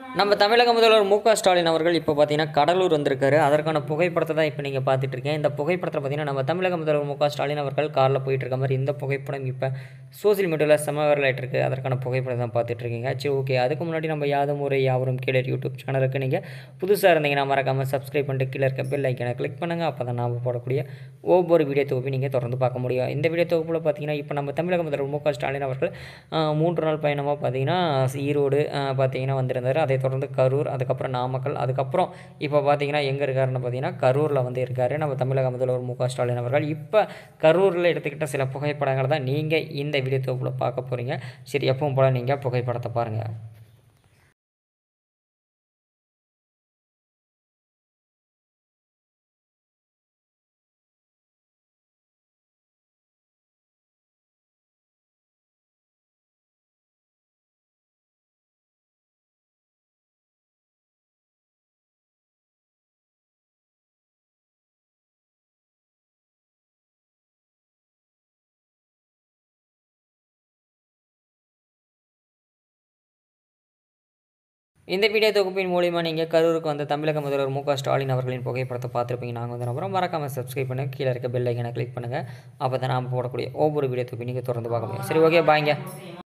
நம்ம தமிழக முதல்வர் மு க ஸ்டாலின் அவர்கள் இப்போ பார்த்தீங்கன்னா கடலூர் வந்திருக்காரு அதற்கான புகைப்படத்தை தான் இப்போ நீங்கள் பார்த்துட்டு இருக்கேன் இந்த புகைப்படத்தில் பார்த்தீங்கன்னா நம்ம தமிழக முதல்வர் மு க ஸ்டாலின் அவர்கள் காரில் போயிட்டு இருக்க மாதிரி இந்த புகைப்படம் இப்போ சோசியல் மீடியாவில் செம வைரல் ஆயிட்டு இருக்கு அதற்கான புகைப்படம் தான் பார்த்துட்டு இருக்கீங்க சரி ஓகே அதுக்கு முன்னாடி நம்ம யாதும் முறை யாவரும் கீழே யூடியூப் சேனலுக்கு நீங்கள் புதுசாக இருந்தீங்கன்னா மறக்காமல் சப்ஸ்கிரைப் பண்ணிட்டு கீழே இருக்க பெல் ஐக்கனை கிளிக் பண்ணுங்கள் அப்போ தான் நாம் போடக்கூடிய ஒவ்வொரு வீடியோ தொகுப்பையும் நீங்கள் தொடர்ந்து பார்க்க முடியும் இந்த வீடியோ தொகுப்பில் பார்த்தீங்கன்னா இப்போ நம்ம தமிழக முதல்வர் மு க ஸ்டாலின் அவர்கள் ஆஹ், மூன்று நாள் பயணமாக பார்த்தீங்கன்னா ஈரோடு ஆஹ், பார்த்தீங்கன்னா வந்திருந்தார் அதை தொடர்ந்து கரூர் அதுக்கப்புறம் நாமக்கல் அதுக்கப்புறம் இப்போ பார்த்தீங்கன்னா எங்கே இருக்காருன்னு பார்த்தீங்கன்னா கரூரில் வந்து இருக்காரு நம்ம தமிழக முதல்வர் மு க ஸ்டாலின் அவர்கள் இப்போ கரூரில் எடுத்துக்கிட்ட சில புகைப்படங்களை தான் நீங்கள் இந்த வீடியோ தொகுப்பில் பார்க்க போகிறீங்க சரி எப்பவும் போல் நீங்கள் புகைப்படத்தை பாருங்கள் இந்த வீடியோ தொகுப்பின் மூலிமா நீங்கள் கரூருக்கு வந்த தமிழக முதல்வர் மு க ஸ்டாலின் அவர்களின் புகைப்படத்தை பார்த்துருப்பீங்க நாங்கள் வந்து நம்புறோம் மறக்காமல் சப்ஸ்கிரைப் பண்ணுங்கள் கீழே இருக்க பெல் ஐக்கனை கிளிக் பண்ணுங்கள் அப்போ தான் நாம் போடக்கூடிய ஒவ்வொரு வீடியோ தொகுப்பையும் நீங்கள் தொடர்ந்து பார்க்க முடியும் சரி ஓகே பாய்ங்க